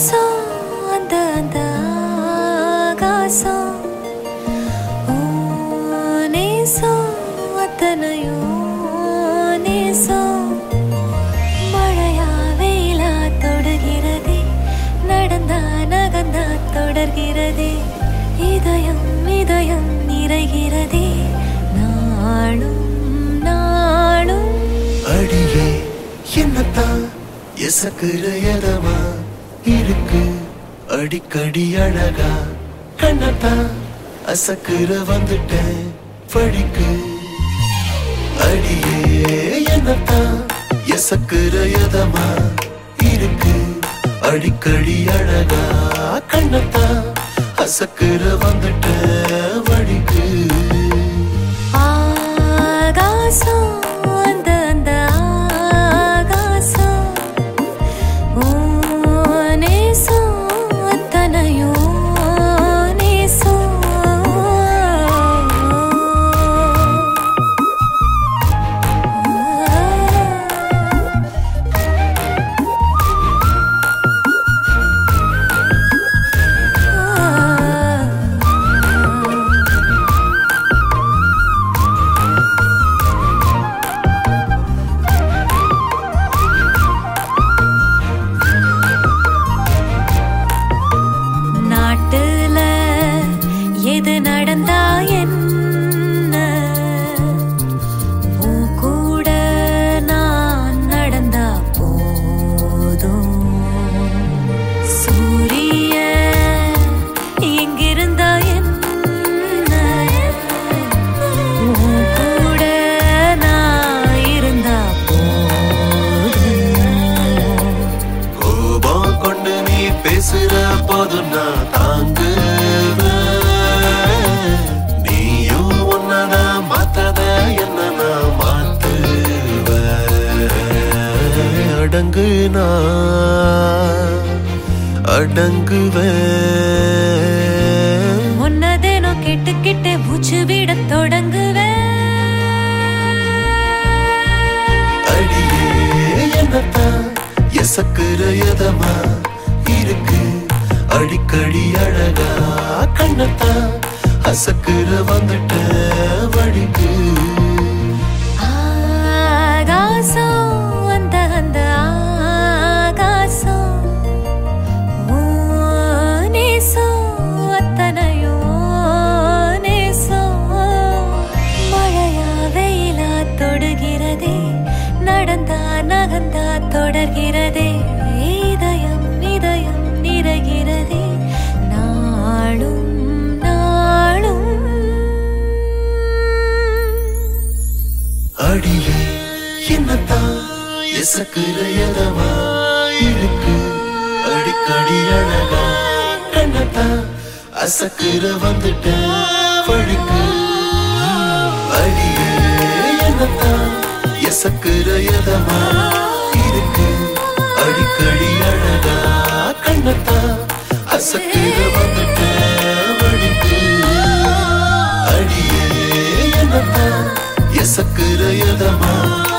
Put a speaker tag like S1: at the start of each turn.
S1: ஆகாசம் அந்த அந்த ஆகாசம் ஓ நேசம் அத்தனையோ நேசம் மழையா வெயிலா தொடுகிறதே நடந்தா நகர்ந்தா தொடர்கிறதே இதயம் இதயம் நிறைகிறதே நாளும் நாளும்
S2: அடியே என்னத்தான் எசக்குற எதமா இருக்கு அடிக்கடி அழகா கண்ணத்தான் அசக்குற வந்துட்டேன் படிக்கு அடியே என்னத்தான் எசக்குற எதமா இருக்கு அடிக்கடி அழகா கண்ணத்தான் அசக்குற வந்துட்டேன் வடிக்கு
S1: ஆகாசம் அந்த அந்த ஆகாசம் ஓ நேசம் அத்தனையோ நேசம் நாட்டுல எது நடந்தா என்ன உன் கூட நான் நடந்தா போதும் சூரிய எங்கிருந்தா என்ன உன் கூட நான் இருந்தா போதும்
S2: கோபம் கொண்டு நீ பேசுற போதும் நான் தாங்குவேன் நீயும் உன்னனா மாத்தாத என்ன நான் மாத்துவேன் அடங்கு நான் அடங்குவேன்
S1: முன்னதேனோ கெட்டு கிட்டே மூச்சு விட தொடங்குவேன்
S2: அடியே என்னத்தான் எசக்குற எதமா இருக்கு அடிக்கடி அழகா கண்ணத்தான் அசக்குற வந்துட்ட வழிக்கு
S1: ஆகாசம் அந்த அந்த ஆகாசம் ஓ நேசம் அத்தனையோ நேசம் மழையா வெயிலா தொடுகிறதே நடந்தா நகர்ந்தா தொடர்கிறதே இதயம் இதயம் நிறைகிறதே நாளும் நாளும்
S2: அடியே என்னத்தான் எசக்குற எதமா இருக்கு அடிக்கடி அழகா கண்ணத்தான் அசக்குற வந்துட்ட வழிக்கு அடியே என்னத்தான் எசக்குற எதமா இருக்கு அடிக்கடி அழகா கண்ணத்தான் அசக்குற வந்துட்ட வழிக்கு அடியே என்னத்தான் எசக்குற எதமா